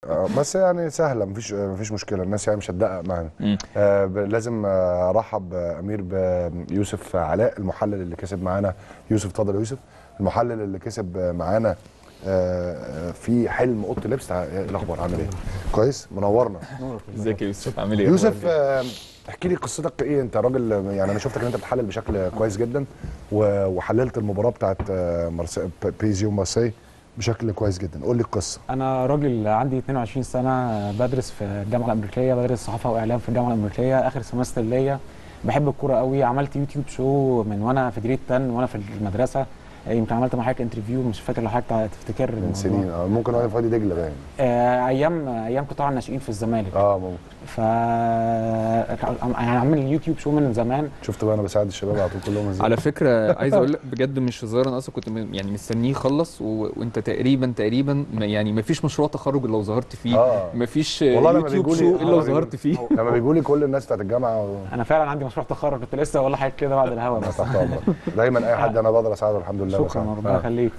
آه، بس يعني سهله مفيش مفيش مشكله الناس يعني مش هتدقق معانا مم. آه ب- لازم آه، ارحب بامير بيوسف علاء المحلل اللي كسب معانا يوسف اتفضل يا يوسف المحلل اللي كسب معانا آه، آه، في حلم اوضه لبس تع- ايه الاخبار عامل ايه كويس منورنا ازيك يا يوسف عامل ايه يوسف آه، احكي لي قصتك ايه انت راجل يعني انا شفتك ان انت بتحلل بشكل كويس جدا و- وحللت المباراه بتاعت آه، مارسي بيزيو مارسي بشكل كويس جدا قول لي القصه انا راجل عندي 22 سنه بدرس في الجامعه الامريكيه بدرس صحافه واعلام في الجامعه الامريكيه اخر سمستر ليا بحب الكوره قوي عملت يوتيوب شو من وانا في جريد 10 وانا في المدرسه يمكن عملت مع حضرتك انترفيو مش فاكر لو حضرتك تفتكر من الموضوع. سنين آه، ممكن وانا في وادي دجله باين آه، ايام ايام قطاع الناشئين في الزمالك اه ممكن ف يعني عامل يوتيوب شو من زمان شفت بقى انا بساعد الشباب على طول كلهم ازاي على فكره عايز اقول لك بجد مش هزار انا اصلا كنت م- يعني مستنيه يخلص و... وانت تقريبا تقريبا ما- يعني ما فيش مشروع تخرج الا وظهرت فيه اه ما فيش والله لما يوتيوب بيجولي- شو آه، الا وظهرت بيجولي- فيه لما بيجوا لي كل الناس بتاعت الجامعه و... انا فعلا عندي مشروع تخرج كنت لسه اقول لحضرتك كده بعد الهوا انا بس تحت امرك دايما اي حد انا بقدر اساعده الحمد لله شكرا بساعده. ربنا آه. يخليك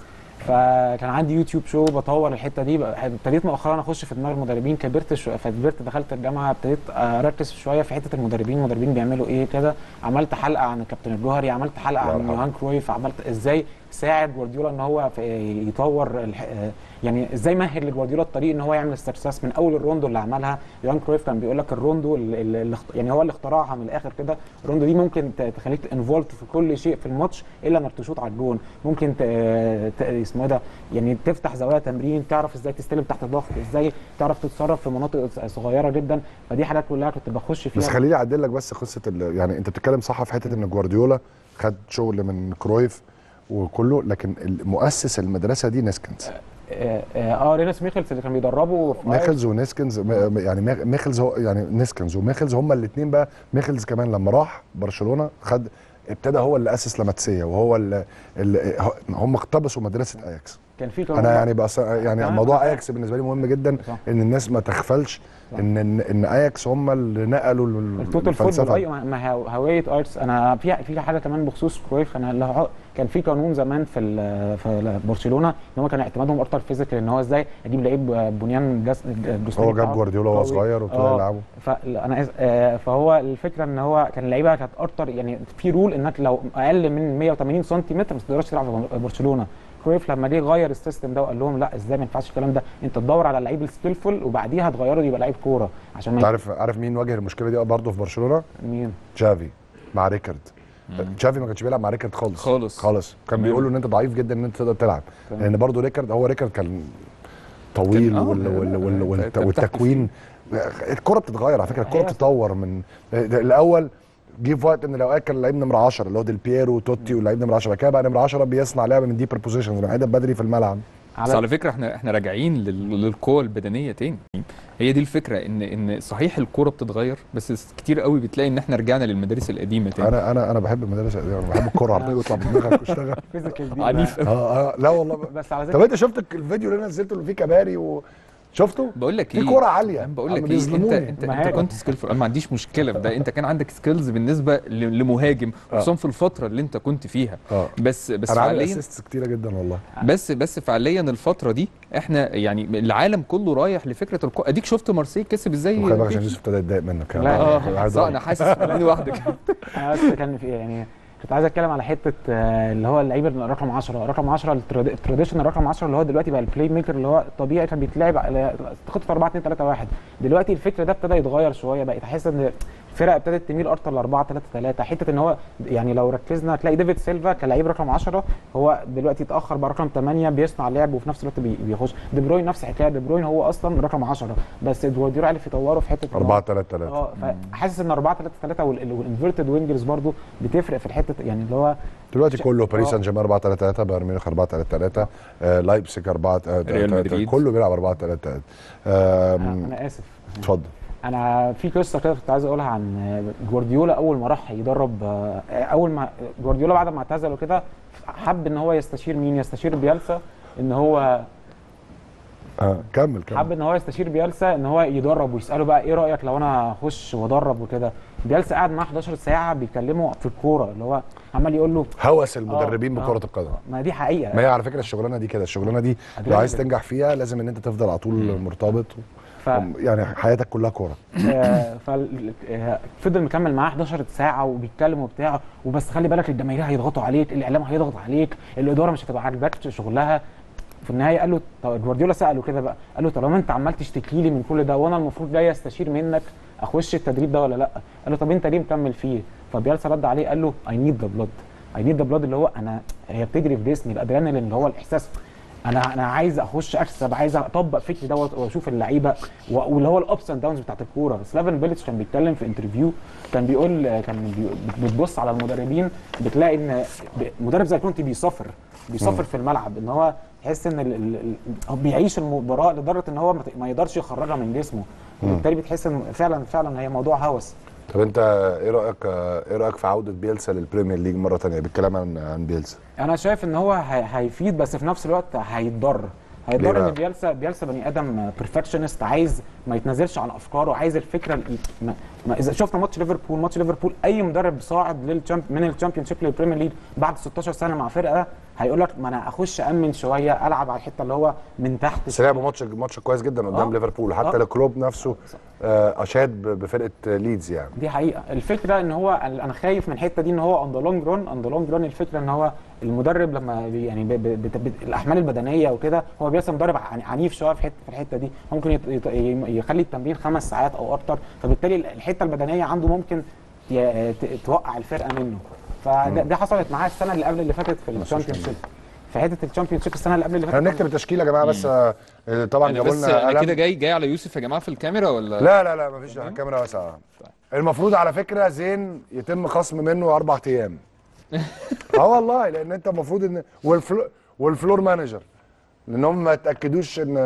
فكان عندي يوتيوب شو بطور الحته دي بقى- ابتديت مؤخرا اخش في دماغ المدربين كبرت شو فكبرت دخلت الجامعه ابتديت اركز شويه في حته المدربين المدربين بيعملوا ايه كده عملت حلقه عن الكابتن الجوهري عملت حلقه الله عن يرحمه. يوهان كرويف عملت ازاي ساعد جوارديولا ان هو في يطور الح... يعني ازاي مهد لجوارديولا الطريق ان هو يعمل استرساس من اول الروندو اللي عملها يوهان كرويف كان بيقول لك الروندو اللي اللي اخت- يعني هو اللي اخترعها من الاخر كده الروندو دي ممكن ت- تخليك انفولت في كل شيء في الماتش الا انك تشوط على الجون ممكن ت... ت... اسمه إيه ده يعني تفتح زوايا تمرين تعرف ازاي تستلم تحت ضغط ازاي تعرف تتصرف في مناطق صغيره جدا فدي حاجات كلها كنت بخش فيها بس خليني اعدل لك بس قصه ال... يعني انت بتتكلم صح في حته ان جوارديولا خد شغل من كرويف وكله لكن مؤسس المدرسه دي نيسكنز اه, آه رينس ميخلز اللي كان بيدربه في ميخلز ونيسكنز م- يعني ميخ- ميخلز هو يعني نيسكنز وميخلز هما الاثنين بقى ميخلز كمان لما راح برشلونه خد ابتدى هو اللي اسس لاماتسيا وهو اللي, اللي هم اقتبسوا مدرسه اياكس كان في كمان انا يعني بس يعني تمام. موضوع اياكس بالنسبه لي مهم جدا صح. ان الناس ما تغفلش صح. ان ان, إن اياكس هم اللي نقلوا ال- التوتال فوتبول الفلسفه ايوه ما- ما هو- هويه ارتس انا في في حاجه كمان بخصوص كرويف انا اللي هو- كان في قانون زمان في ال- في برشلونه ان هم كان اعتمادهم اكتر فيزيكال ان هو ازاي اجيب لعيب بنيان جس جسماني هو جاب بتاعه جوارديولا وهو قوي. صغير وابتدى آه. يلعبه فانا آس- آه، فهو الفكره ان هو كان اللعيبه كانت اكتر يعني في رول انك لو اقل من 180 سنتيمتر ما تقدرش تلعب في برشلونه كرويف لما جه غير السيستم ده وقال لهم لا ازاي ما ينفعش الكلام ده انت تدور على اللعيب السكيلفول وبعديها تغيره يبقى لعيب كوره عشان انت ما عارف عارف مين واجه المشكله دي برضه في برشلونه مين تشافي مع ريكارد تشافي ما كانش بيلعب مع ريكارد خالص خالص. خالص كان تمام. بيقول له ان انت ضعيف جدا ان انت تقدر تلعب تمام. لان برضه ريكارد هو ريكارد كان طويل كان- آه، وال لا، وال لا، وال لا، والت- أنت- أنت والتكوين الكره بتتغير على فكره الكره هي- بتتطور من ده الاول جه في وقت ان الاوقات كان لعيب نمره 10 اللي هو ديل بييرو وتوتي واللعيب نمره 10 بعد كده بقى نمره 10 بيصنع لعبه من ديبر بوزيشنز من بدري في الملعب بس على فكره احنا احنا راجعين لل- للقوه البدنيه تاني هي دي الفكره ان ان صحيح الكوره بتتغير بس كتير قوي بتلاقي ان احنا رجعنا للمدارس القديمه تاني انا انا انا بحب المدارس القديمه انا بحب الكره عرضيه واطلع بدماغك واشتغل فيزيكال دي عنيف اه اه لا والله بس على طب ذكر انت شفت الفيديو اللي انا نزلته اللي فيه كباري و... شفته؟ بقول لك في ايه كوره عاليه انا بقول عم لك ايه انت بيظلموني. انت, انت مهاجم. كنت سكيلفul انا ما عنديش مشكله في ده انت كان عندك سكيلز بالنسبه ل- لمهاجم خصوصا في الفتره اللي انت كنت فيها اه بس بس انا عامل فعليا اسيستس كتيره جدا والله بس بس فعليا الفتره دي احنا يعني العالم كله رايح لفكره الكو... اديك شفت مارسيل كسب ازاي وخلي بالك عشان يوسف ابتدى يتضايق منك لا، اه عايز صح أقول. انا حاسس من لوحدك انا بس كان في يعني كنت عايز اتكلم على حته آه، اللي هو اللعيب رقم 10 رقم 10 التراد- التراديشنال رقم 10 اللي هو دلوقتي بقى البلاي ميكر اللي هو طبيعي كان بيتلعب على خطه 4 2 3 1 دلوقتي الفكر ده ابتدى يتغير شويه بقيت احس ان الفرق ابتدت تميل اكتر ل 4 3 3 حته ان هو يعني لو ركزنا هتلاقي ديفيد سيلفا كلاعب رقم 10 هو دلوقتي اتاخر بقى رقم 8 بيصنع لعب وفي نفس الوقت بي- بيخش دي بروين نفس الحكايه دي بروين هو اصلا رقم 10 بس جوارديولا عرف يطوره في حته إن هو- 4 3 3 اه فحاسس ان 4 3 3 والانفيرتد وينجرز برضو بتفرق في الحته يعني اللي هو دلوقتي كله باريس آه. سان جيرمان 4 3 3 بايرن ميونخ 4 3 3 آه، لايبسيج 4 ريال مدريد. كله بيلعب 4 3 3 آم، انا اسف اتفضل انا في قصه كده كنت عايز اقولها عن جوارديولا اول ما راح يدرب اول ما جوارديولا بعد ما اعتزل وكده حب ان هو يستشير مين يستشير بيلسا ان هو آه، كمل كمل حب ان هو يستشير بيلسا ان هو يدرب ويساله بقى ايه رايك لو انا اخش وادرب وكده بيلسا قعد معاه 11 ساعه بيكلمه في الكوره اللي هو عمال يقول له هوس المدربين آه، بكره القدم ما دي حقيقه ما هي على فكره الشغلانه دي كده الشغلانه دي لو أدرينالين. عايز تنجح فيها لازم ان انت تفضل على طول مرتبط يعني حياتك كلها كوره ففضل مكمل معاه 11 ساعه وبيتكلم وبتاع وبس خلي بالك الجماهير هيضغطوا عليك الاعلام هيضغط عليك الاداره مش هتبقى عاجباك شغلها في النهايه قال له طب جوارديولا ساله كده بقى قال له طالما انت عمال تشتكي لي من كل ده وانا المفروض جاي استشير منك اخش التدريب ده ولا لا قال له طب انت ليه مكمل فيه فبيالسا رد عليه قال له اي نيد ذا بلاد اي نيد ذا بلاد اللي هو انا هي بتجري في جسمي الادرينالين اللي هو الاحساس انا انا عايز اخش اكسب عايز اطبق فكري دوت واشوف اللعيبه واللي هو الابس اند داونز بتاعت الكوره سلافن بيلتش كان بيتكلم في انترفيو كان بيقول كان بي بتبص على المدربين بتلاقي ان مدرب زي كونتي بيسافر بيسافر في الملعب ان هو تحس ان ال ال هو بيعيش المباراه لدرجه ان هو ما يقدرش يخرجها من جسمه وبالتالي بتحس ان فعلا فعلا هي موضوع هوس طب انت ايه رايك ايه رايك في عوده بيلسا للبريمير ليج مره ثانيه بالكلام عن عن بيلسا انا شايف ان هو هيفيد بس في نفس الوقت هيتضر هيتضر ان بيلسا بيلسا بني ادم بيرفكشنست عايز ما يتنازلش عن افكاره عايز الفكره ما ما اذا شفنا ماتش ليفربول ماتش ليفربول اي مدرب صاعد للشامب من الشامبيون شيب للبريمير ليج بعد 16 سنه مع فرقه هيقول لك ما انا اخش امن شويه العب على الحته اللي هو من تحت بس لعبوا ماتش ماتش كويس جدا قدام آه. ليفربول حتى آه. الكلوب نفسه آه، اشاد بفرقه ليدز يعني دي حقيقه الفكره ان هو انا خايف من الحته دي ان هو اون ذا لونج رون اون ذا لونج رون الفكره ان هو المدرب لما بي يعني بي بي بي الاحمال البدنيه وكده هو بيرسم مدرب عنيف شويه في حته في الحته دي ممكن يت يت يخلي التمرين خمس ساعات او اكتر فبالتالي الحته البدنيه عنده ممكن توقع الفرقه منه فده حصلت معاه السنه اللي قبل اللي فاتت في الشامبيون شيب في حته الشامبيون شيب السنه اللي قبل اللي فاتت احنا بنكتب التشكيله يا جماعه بس آه، طبعا انا جابوا بس لنا انا قلم كده جاي جاي على يوسف يا جماعه في الكاميرا ولا لا لا لا مفيش الكاميرا واسعه المفروض على فكره زين يتم خصم منه اربع ايام اه والله لان انت المفروض ان والفلو والفلور مانجر لانهم ما تاكدوش ان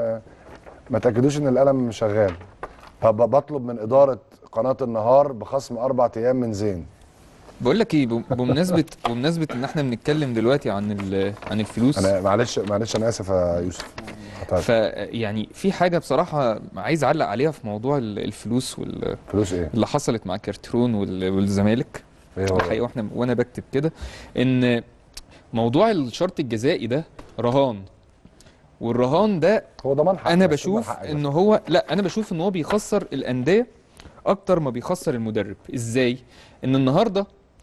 ما تاكدوش ان القلم شغال فبطلب من اداره قناه النهار بخصم اربع ايام من زين بقول لك ايه بم- بمناسبه بمناسبه ان احنا بنتكلم دلوقتي عن ال- عن الفلوس انا معلش معلش انا اسف يا يوسف قطعت. فيعني في حاجه بصراحه عايز اعلق عليها في موضوع ال- الفلوس واللي فلوس ايه؟ حصلت مع كارترون وال- والزمالك ايه هو؟ الحقيقه واحنا وانا بكتب كده ان موضوع الشرط الجزائي ده رهان والرهان ده هو ضمان حق انا بس بشوف ضمان حق ان هو لا انا بشوف ان هو بيخسر الانديه اكتر ما بيخسر المدرب ازاي ان النهارده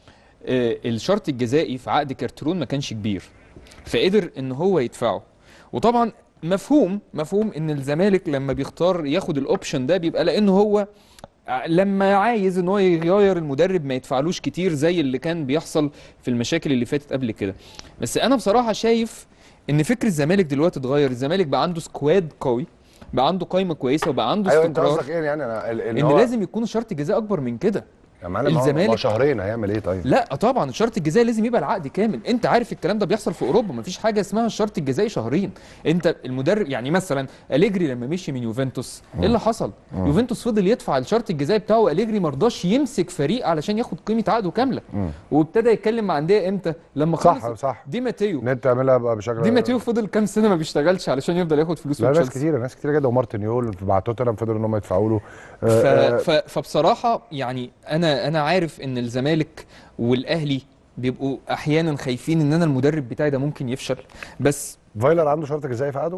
آه، الشرط الجزائي في عقد كارترون ما كانش كبير فقدر ان هو يدفعه وطبعا مفهوم مفهوم ان الزمالك لما بيختار ياخد الاوبشن ده بيبقى لانه هو ع- لما عايز ان هو يغير المدرب ما يدفعلوش كتير زي اللي كان بيحصل في المشاكل اللي فاتت قبل كده بس انا بصراحه شايف ان فكر الزمالك دلوقتي اتغير الزمالك بقى عنده سكواد قوي بقى عنده قائمه كويسه وبقى عنده ايوه انت استقرار قصدك ايه يعني انا ال- ان هو- لازم يكون شرط الجزاء اكبر من كده يا معلم هو- الزمالك- هو شهرين هيعمل ايه طيب؟ لا طبعا الشرط الجزائي لازم يبقى العقد كامل انت عارف الكلام ده بيحصل في اوروبا مفيش حاجه اسمها الشرط الجزائي شهرين انت المدرب يعني مثلا اليجري لما مشي من يوفنتوس ايه اللي حصل يوفنتوس فضل يدفع الشرط الجزائي بتاعه اليجري ما رضاش يمسك فريق علشان ياخد قيمه عقده كامله وابتدى يتكلم مع انديه امتى لما خلص صح صح دي ماتيو ان انت تعملها بقى بشكل دي ماتيو فضل كام سنه ما بيشتغلش علشان يفضل ياخد فلوس لا من ناس تشيلسي. كتيره ناس كتيره جدا ومارتن يول مع توتنهام فضلوا ان هم يدفعوا له ف... آه، آه، ف... فبصراحه يعني انا انا عارف ان الزمالك والاهلي بيبقوا احيانا خايفين ان انا المدرب بتاعي ده ممكن يفشل بس فايلر عنده شرط جزائي في عقده؟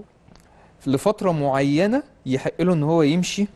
لفتره معينه يحق له ان هو يمشي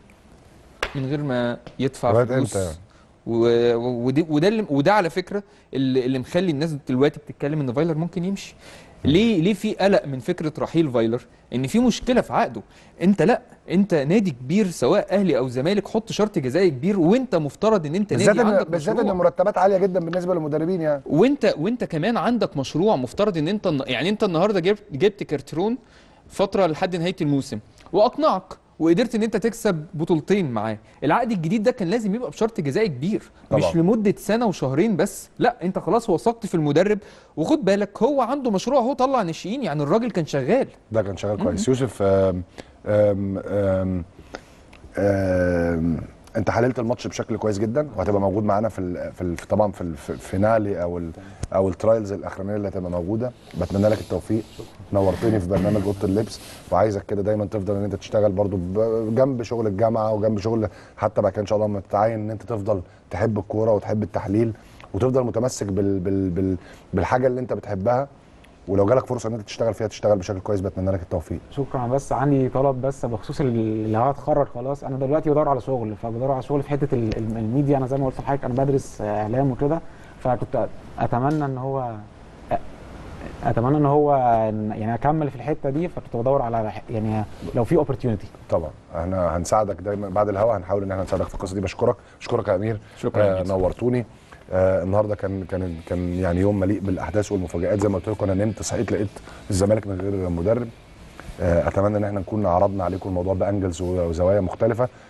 من غير ما يدفع لغاية فلوس امتى يعني؟ و... ودي... وده اللي... وده على فكره اللي, اللي مخلي الناس دلوقتي بتتكلم ان فايلر ممكن يمشي ليه ليه في قلق من فكره رحيل فايلر ان في مشكله في عقده انت لا انت نادي كبير سواء اهلي او زمالك حط شرط جزائي كبير وانت مفترض ان انت بالذات نادي ان عندك بالذات مشروع ان المرتبات عاليه جدا بالنسبه للمدربين يعني وانت وانت كمان عندك مشروع مفترض ان انت يعني انت النهارده جبت جبت كارترون فتره لحد نهايه الموسم واقنعك وقدرت ان انت تكسب بطولتين معاه العقد الجديد ده كان لازم يبقى بشرط جزائي كبير طبعا. مش لمده سنه وشهرين بس لا انت خلاص وثقت في المدرب وخد بالك هو عنده مشروع هو طلع ناشئين يعني الراجل كان شغال ده كان شغال كويس يوسف آم آم آم آم انت حللت الماتش بشكل كويس جدا وهتبقى موجود معانا في ال في ال طبعا في الفينالي او ال او الترايلز الاخرانيه اللي هتبقى موجوده بتمنى لك التوفيق نورتني في برنامج اوضه اللبس وعايزك كده دايما تفضل ان انت تشتغل برضو ب- جنب شغل الجامعه وجنب شغل حتى بعد كده ان شاء الله لما تتعين ان انت تفضل تحب الكوره وتحب التحليل وتفضل متمسك بال بال بال بالحاجه اللي انت بتحبها ولو جالك فرصه ان انت تشتغل فيها تشتغل بشكل كويس بتمنى لك التوفيق شكرا بس عندي طلب بس بخصوص ال- اللي هتخرج خلاص انا دلوقتي بدور على شغل فبدور على شغل في حته ال- ال- الميديا انا زي ما قلت لحضرتك انا بدرس آه، اعلام وكده فكنت اتمنى ان هو اتمنى ان هو يعني اكمل في الحته دي فكنت بدور على ح- يعني لو في اوبورتيونيتي طبعا احنا هنساعدك دايما بعد الهوا هنحاول ان احنا نساعدك في القصه دي بشكرك بشكرك يا امير شكرا آه يا يوسف. نورتوني آه النهارده كان كان كان يعني يوم مليء بالاحداث والمفاجات زي ما قلت لكم انا نمت صحيت لقيت الزمالك من غير مدرب آه اتمنى ان احنا نكون عرضنا عليكم الموضوع بانجلز وزوايا مختلفه